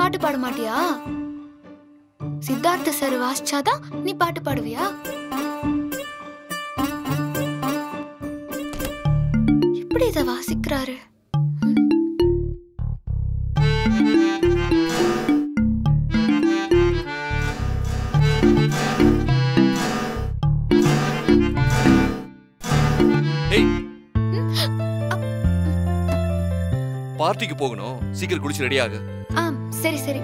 பாட்டு பாட மாட்டியா சித்தார்த்த சார் வாசிச்சாதான் நீ பாட்டு பாடுவியா எப்படி இத வாசிக்கிறாரு ம். ஏய் பார்ட்டிக்கு போகணும் சீக்கிரம் குளிச்சு ரெடி ஆகு ஆ சரி சரி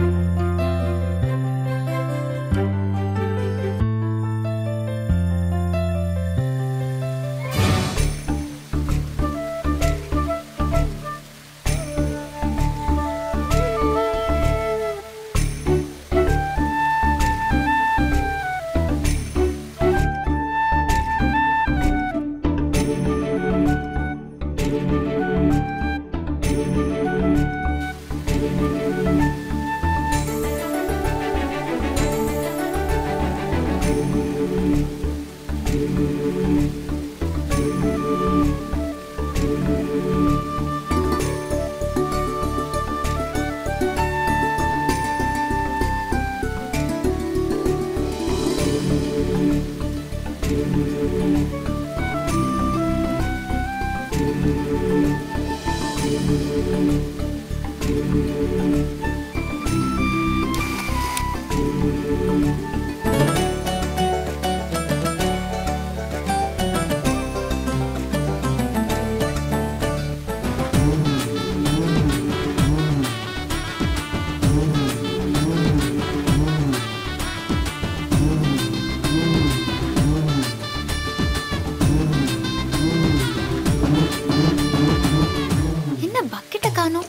என்ன பக்கெட்ட காணோம்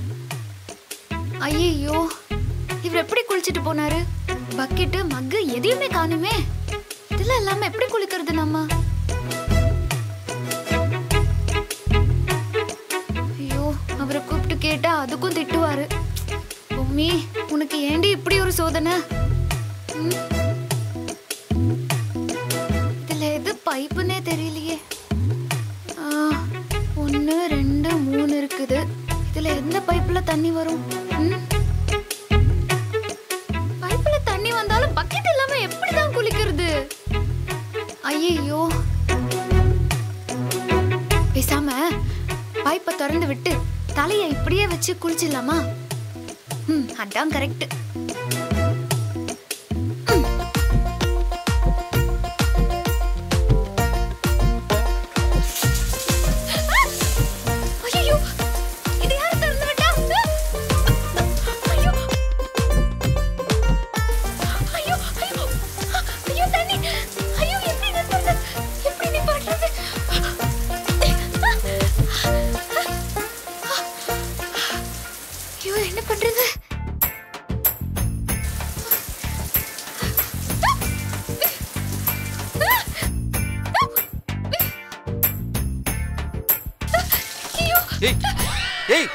ஐயோ இவர் எப்படி குளிச்சிட்டு போனாரு பக்கெட்டு மக்கு எதையுமே காணுமே இதெல்லாம் இல்லாம எப்படி குளிக்கிறது நம்ம ஐயோ அவரை கூப்பிட்டு கேட்டா அதுக்கும் திட்டுவாரு பொம்மி உனக்கு ஏண்டி இப்படி ஒரு சோதனை ம்? இதுல எது பைப்புன்னே தெரியலையே ஆ, ஒண்ணு ரெண்டு மூணு இருக்குது இதுல எந்த பைப்ல தண்ணி வரும் ம்? பைப்ல தண்ணி வந்தாலும் பக்கெட் இல்லாம எப்படிதான் குளிக்கிறது ஐயோ பேசாம பைப்பை திறந்து விட்டு தலையை இப்படியே வச்சு குளிச்சிடலாமா ம் அதான் கரெக்ட் ஐயோ இது யார் திறந்து விட்டா ஐயோ ஐயோ ஐயோ ஐயோ தண்ணி ஐயோ எப்படி நிறுத்துறது எப்படி நிப்பாட்டுறது ஐயோ என்ன பண்றது ஐயோ ஏய் ஏய்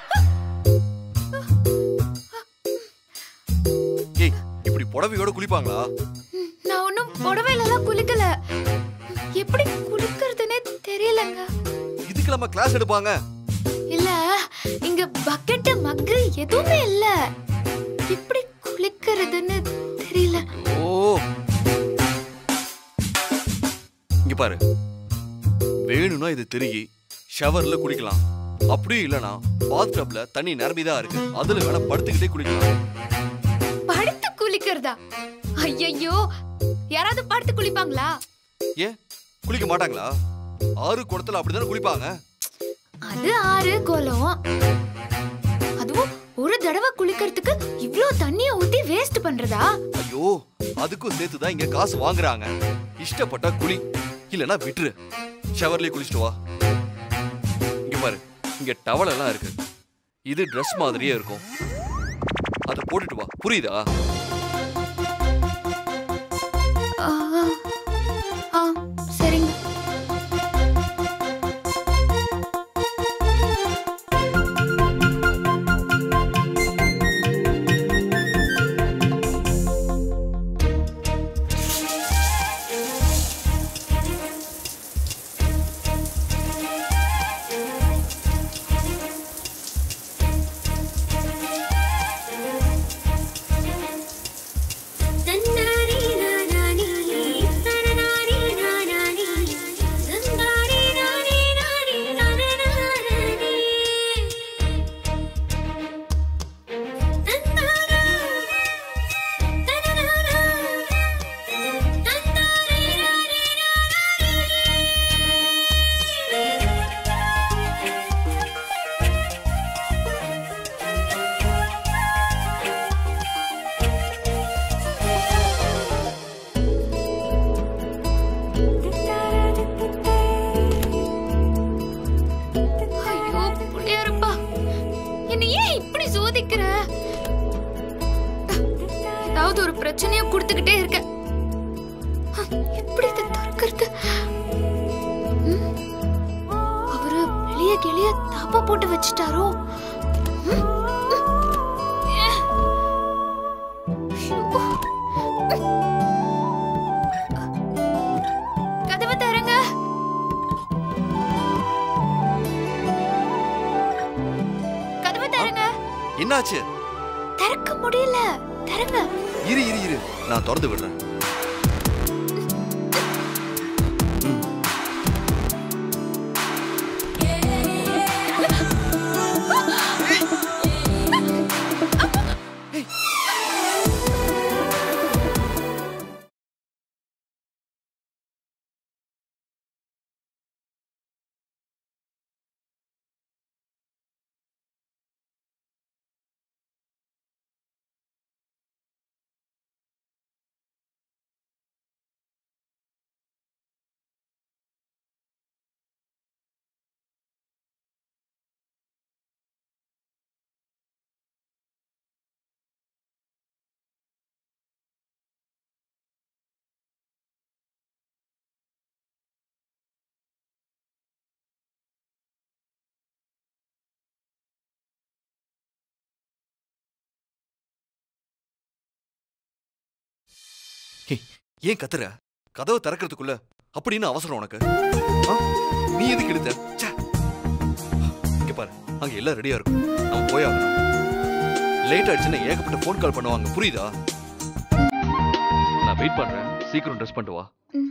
ஏய் இப்படி புடவையோட குளிப்பாங்களா நான் ஒன்றும் புடவையிலலாம் குளிக்கல எப்படி குளிக்கிறதுனே தெரியலங்க இதுக்கு நம்ம கிளாஸ் எடுப்பாங்க இல்ல இங்க பக்கெட் மக்கு எதுவுமே இல்ல எப்படி குளிக்கிறதுன்னு தெரியல ஓ இங்க பாரு வேணும்னா இது திருகி ஷவர்ல குளிக்கலாம் அப்படியும் இல்லனா பாத் டப்ல தண்ணி நிரம்பிதான் இருக்கு அதுல வேணா படுத்துக்கிட்டே குளிக்கலாம் படுத்து குளிக்கிறதா ஐயையோ யாராவது படுத்து குளிப்பாங்களா ஏன் குளிக்க மாட்டாங்களா ஆறு குடத்துல அப்படிதானே குளிப்பாங்க அது ஆறு குளம் அதுவும் ஒரு தடவை குளிக்கிறதுக்கு இவ்ளோ தண்ணிய ஊத்தி வேஸ்ட் பண்றதா ஐயோ அதுக்கும் சேர்த்து தான் இங்க காசு வாங்குறாங்க இஷ்டப்பட்டா குளி இல்லனா விட்டுரு ஷவர்லயே குளிச்சுட்டு வா இங்க பாரு இங்க டவல் எல்லாம் இருக்கு இது Dress மாதிரியே இருக்கும் அதை போட்டுட்டு வா புரியுதா ஆ, ஆ சரிங்க தாமதிக்கிற ஏதாவது ஒரு பிரச்சனையும் கொடுத்துக்கிட்டே இருக்க எப்படி இதை திறக்கிறது ம்? அவரு வெளிய கிளிய தாப்பா போட்டு வச்சிட்டாரோ ம்? ஏ. ஐயோ. கதவை தரங்க கதவை தரங்க என்னாச்சு திறக்க முடியல தரங்க இரு இரு இரு நான் திறந்து விடுறேன் ம். ஏய், ஏன் கத்துற கதவை திறக்கிறதுக்குள்ள அப்படின்னு அவசரம் உனக்கு ஆ? நீ எதுக்கு எடுத்த ச்சே. இங்க பாரு அங்க எல்லாம் ரெடியா இருக்கும் நம்ம போய் ஆகணும் லேட் ஆயிடுச்சுன்னா ஏகப்பட்ட ஃபோன் கால் பண்ணுவாங்க புரியுதா நான் வெயிட் பண்றேன் சீக்கிரம் ட்ரெஸ் பண்ணிட்டு வா ம்.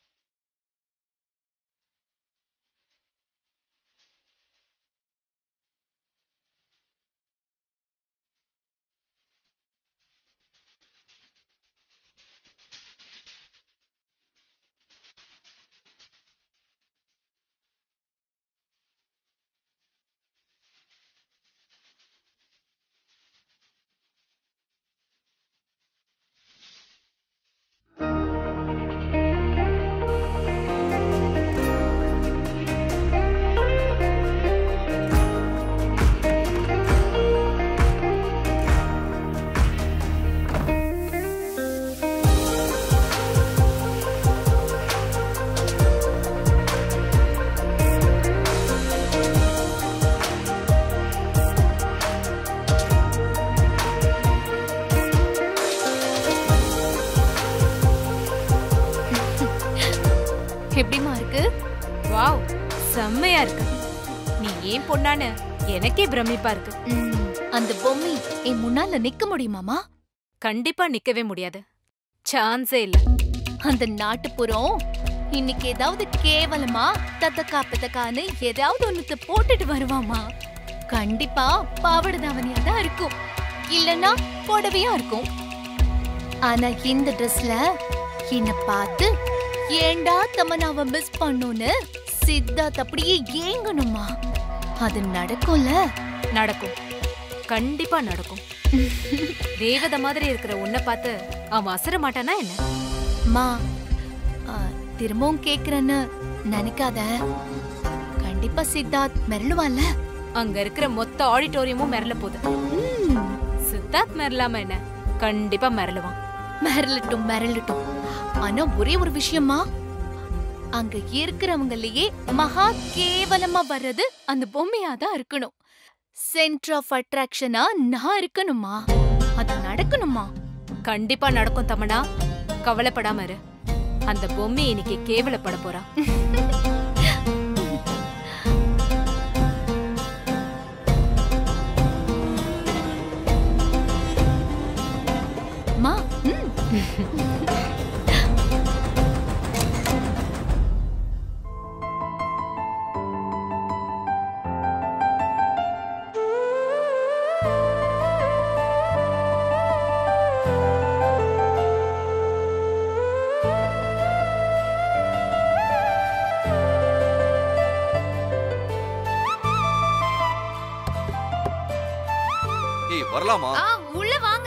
எப்படிமா இருக்கு வாவ் செம்மையா இருக்கு நீ ஏன் பொண்ணான்னு எனக்கே பிரமிப்பா இருக்கு ம், அந்த பொம்மி என் முன்னால நிக்க முடியுமாமா கண்டிப்பா நிக்கவே முடியாது சான்ஸே இல்ல அந்த நாட்டுப்புறம் இன்னைக்கு ஏதாவது கேவலமா தத்தக்கா பித்தக்கான்னு ஏதாவது ஒண்ணுத்த போட்டுட்டு வருவாமா கண்டிப்பா பாவாடை தாவணியா தான் இருக்கும் இல்லனா புடவையா இருக்கும் ஆனா இந்த ட்ரெஸ்ல என்ன பார்த்து ஏண்டா தமனாவ மிஸ் பண்ணுன்னு சித்தார்த் அப்படியே ஏங்கணுமா அது நடக்கும்ல நடக்கும் கண்டிப்பா நடக்கும் தேவதை மாதிரி இருக்கிற உன்னை பார்த்து அவன் அசர மாட்டானா என்ன மா ஆ, திரும்பவும் கேக்குறேன்னு நினைக்காத கண்டிப்பா சித்தார்த் மிரளுவான்ல அங்க இருக்கிற மொத்த ஆடிட்டோரியமும் மிரள போகுது ம், சித்தார்த் மிரளாம என்ன கண்டிப்பா மிரளுவான் மிரளட்டும் மிரளட்டும் ஆனா ஒரே ஒரு விஷயமா அங்க இருக்கிறவங்களையே மகா கேவலமா வர்றது அந்த பொம்மையா தான் இருக்கணும் சென்டர் ஆஃப் அட்ராக்ஷனா நான் இருக்கணுமா அது நடக்கணுமா கண்டிப்பா நடக்கும் தமனா கவலைப்படாம இரு அந்த பொம்மை இன்னைக்கு கேவலப்பட போறா மா ம். ஏய் வரலாமா ஆ உள்ள வாங்க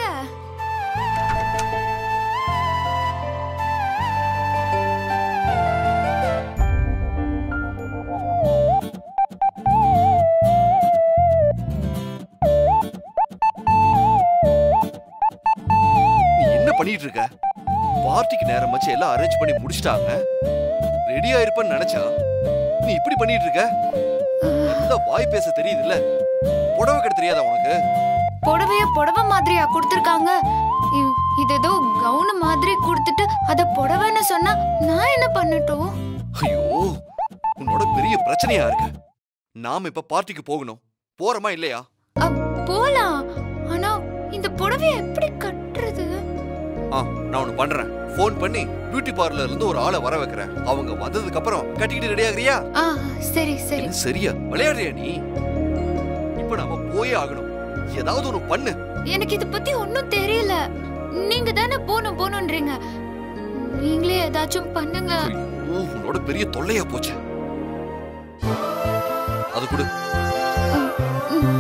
எல்லாம் அரேஞ்ச் பண்ணி முடிச்சிட்டாங்க ரெடியா இருப்பேன்னு நினைச்சா நீ இப்படி பண்ணிட்டு இருக்க நல்லா வாய் பேச தெரியுது இல்ல புடவை கட்ட தெரியாதா உனக்கு புடவைய புடவை மாதிரியா கொடுத்திருக்காங்க இ- இது ஏதோ கவுன் மாதிரி கொடுத்துட்டு அத புடவைன்னு சொன்னா நான் என்ன பண்ணட்டும் ஐயோ உன்னோட பெரிய பிரச்சனையா இருக்கு நாம இப்ப பார்ட்டிக்கு போகணும் போறோமா இல்லையா அ, போலாம் ஆனா இந்த புடவைய எப்படி கட்டுறது ஆ நான் ஒண்ணு பண்றேன் ஃபோன் பண்ணி பியூட்டி பார்லர்ல இருந்து ஒரு ஆளை வர வைக்கிறேன் அவங்க வந்ததுக்கு அப்புறம் கட்டிக்கிட்டு ரெடி ஆகுறியா ஆ சரி சரி என்ன சரியா விளையாடுறியா நீ இப்ப நாம போயே ஆகணும் ஏதாவது ஒண்ணு பண்ணு எனக்கு இத பத்தி ஒன்னும் தெரியல நீங்க தானே போகணும் போகணுன்றீங்க நீங்களே ஏதாச்சும் பண்ணுங்க ஐயோ உன்னோட பெரிய தொல்லையா போச்சு அது கொடு ம்.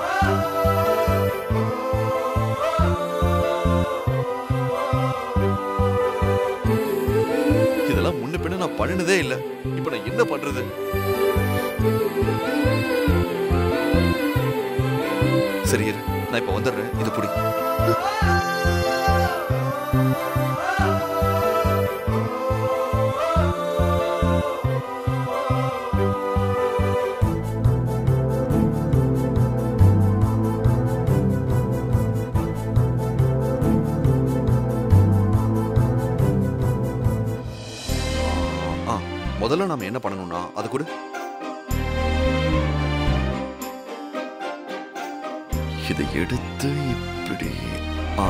இதெல்லாம் முன்ன பின்ன நான் பண்ணினதே இல்ல இப்ப நான் என்ன பண்றது சரி இரு நான் இப்ப வந்துடுறேன் இது புடி ஆ முதல்ல நாம என்ன பண்ணணும்னா அது கூட இதை எடுத்து இப்படி ஆ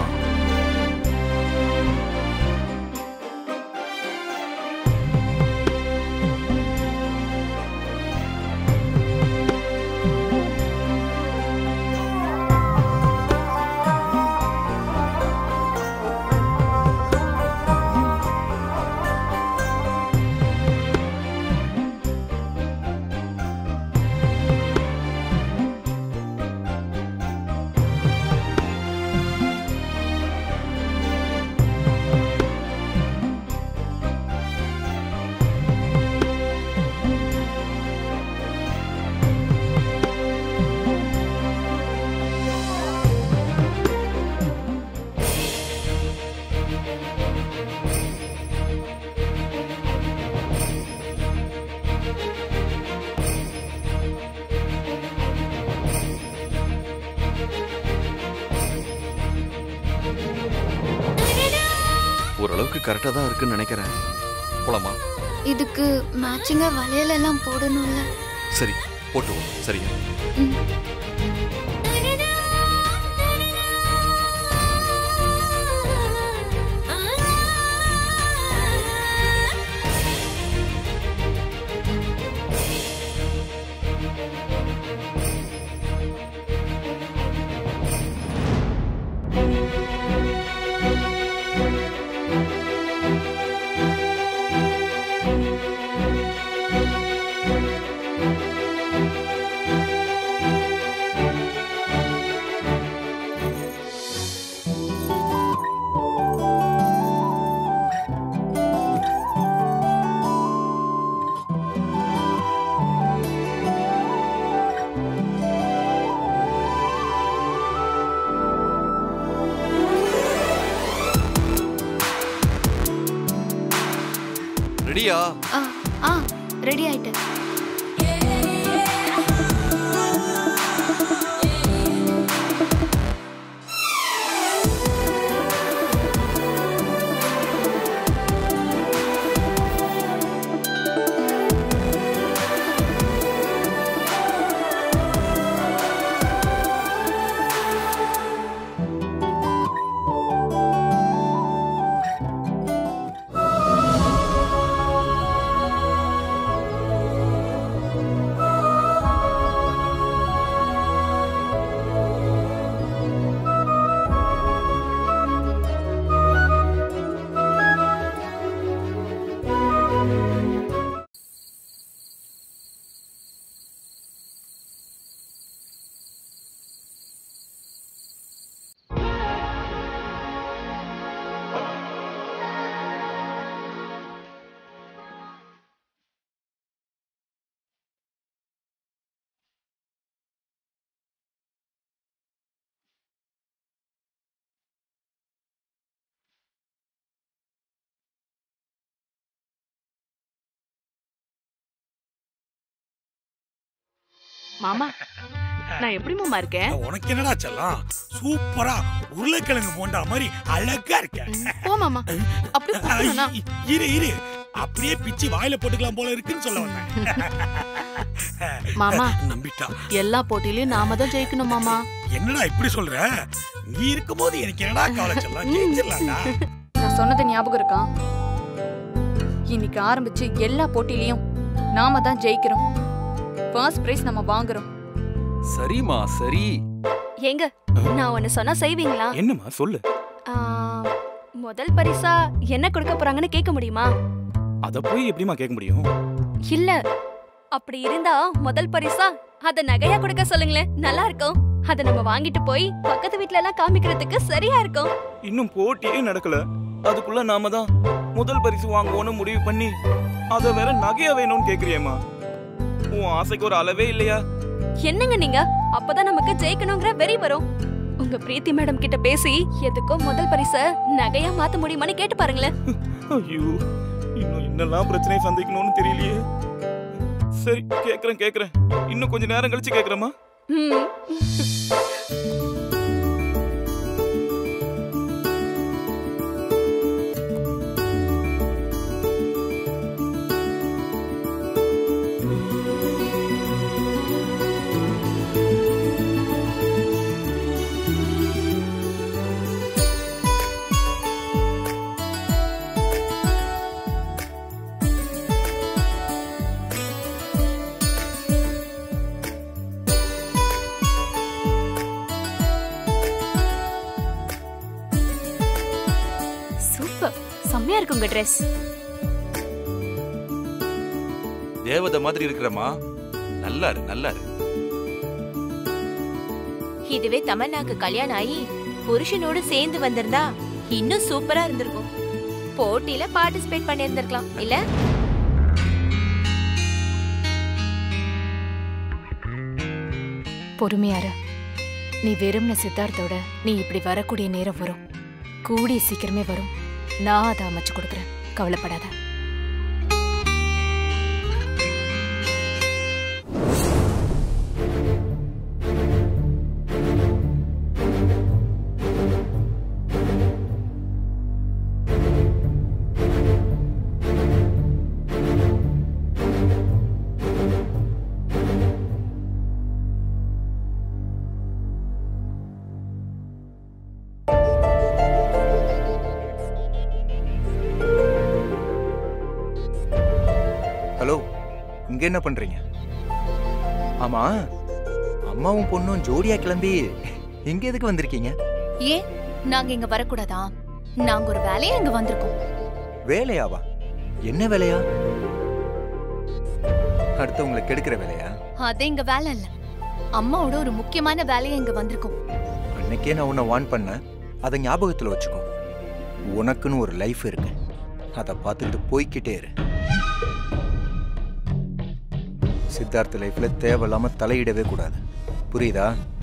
ஓரளவுக்கு கரெக்டா தான் இருக்குன்னு நினைக்கிறேன் போலாமா இதுக்கு மேட்சிங்கா வளையல் எல்லாம் போடணும்ல சரி போட்டுவோம் சரியா ம். ரெடியா ஆ ஆ ரெடி ஆயிட்டேன் மாமா நான் எப்படி மாமா இருக்கேன் உனக்கு என்னடா செல்லம் சூப்பரா உருளைக்கிழங்கு போண்டா மாதிரி அழகா இருக்க போ மாமா அப்படி கூப்பிடணும்னா இ- இரு இரு அப்படியே பிச்சு வாயில போட்டுக்கலாம் போல இருக்குன்னு சொல்ல வந்தேன் மாமா நம்பிட்டா எல்லா போட்டியிலயும் நாம தான் ஜெயிக்கணும் மாமா என்னடா இப்படி சொல்ற நீ இருக்கும்போது எனக்கு என்னடா கவலை செல்லம் ஜெயிச்சிடலாம்டா நான் சொன்னது ஞாபகம் இருக்கா இன்னைக்கு ஆரம்பிச்சு எல்லா போட்டியிலயும் நாம தான் ஜெயிக்கிறோம் ஃபர்ஸ்ட் பிரைஸ் நம்ம வாங்குறோம் சரிம்மா சரி ஏங்க நான் ஒன்னு சொன்னா செய்வீங்களா என்னம்மா சொல்லு ஆ, முதல் பரிசா என்ன கொடுக்க போறாங்கன்னு கேட்க முடியுமா அத போய் எப்படிம்மா கேட்க முடியும் இல்ல அப்படி இருந்தா முதல் பரிசா அத நகையா கொடுக்க சொல்லுங்களேன் நல்லா இருக்கும் அத நம்ம வாங்கிட்டு போய் பக்கத்து வீட்ல எல்லாம் காமிக்கிறதுக்கு சரியா இருக்கும் இன்னும் போட்டியே நடக்கல அதுக்குள்ள நாம தான் முதல் பரிசு வாங்குவோம்னு முடிவு பண்ணி அத வேற நகையா வேணும்னு கேக்குறியேம்மா உன் ஆசைக்கு ஒரு அளவே இல்லையா என்னங்க நீங்க அப்பதான் நமக்கு ஜெயிக்கணுங்கிற வெறி வரும் உங்க பிரீத்தி மேடம் கிட்ட பேசி எதுக்கும் முதல் பரிச நகையா மாத்த முடியுமான்னு கேட்டு பாருங்களேன் ஐயோ இன்னும் என்னெல்லாம் பிரச்சனையை சந்திக்கணும்னு தெரியலையே சரி கேக்குறேன் கேக்குறேன் இன்னும் கொஞ்ச நேரம் கழிச்சு கேக்குறேம்மா ம். சூப்பர் செம்மையா இருக்கு உங்க ட்ரெஸ் தேவதை மாதிரி இருக்கிறமா நல்லா இரு நல்லா இரு இதுவே தமன்னாக்கு கல்யாணம் ஆகி புருஷனோடு சேர்ந்து வந்திருந்தா இன்னும் சூப்பரா இருந்திருக்கும் போட்டியில பார்ட்டிசிபேட் பண்ணியிருந்திருக்கலாம் இல்ல பொறுமையாரு நீ வெறும்ன சித்தார்த்தோட நீ இப்படி வரக்கூடிய நேரம் வரும் கூடிய சீக்கிரமே வரும் நான் அதை அமைச்சு கொடுக்குறேன் கவலைப்படாத ஹலோ இங்க என்ன பண்றீங்க ஆமா அம்மாவும் பொண்ணும் ஜோடியா கிளம்பி இங்க எதுக்கு வந்திருக்கீங்க ஏன் நாங்க இங்க வரக்கூடாதா நாங்க ஒரு வேலையா இங்க வந்திருக்கோம் வேலையாவா என்ன வேலையா அடுத்தவங்களை கெடுக்கிற வேலையா அது எங்க வேலை இல்ல அம்மாவோட ஒரு முக்கியமான வேலையா இங்க வந்திருக்கோம் அன்னைக்கே நான் உன்னை வான் பண்ணேன் அதை ஞாபகத்துல வச்சுக்கோ உனக்குன்னு ஒரு லைஃப் இருக்கு அதை பார்த்துக்கிட்டு போய்க்கிட்டே இரு சித்தார்த்த லைஃப்ல தேவையில்லாம தலையிடவே கூடாது புரியுதா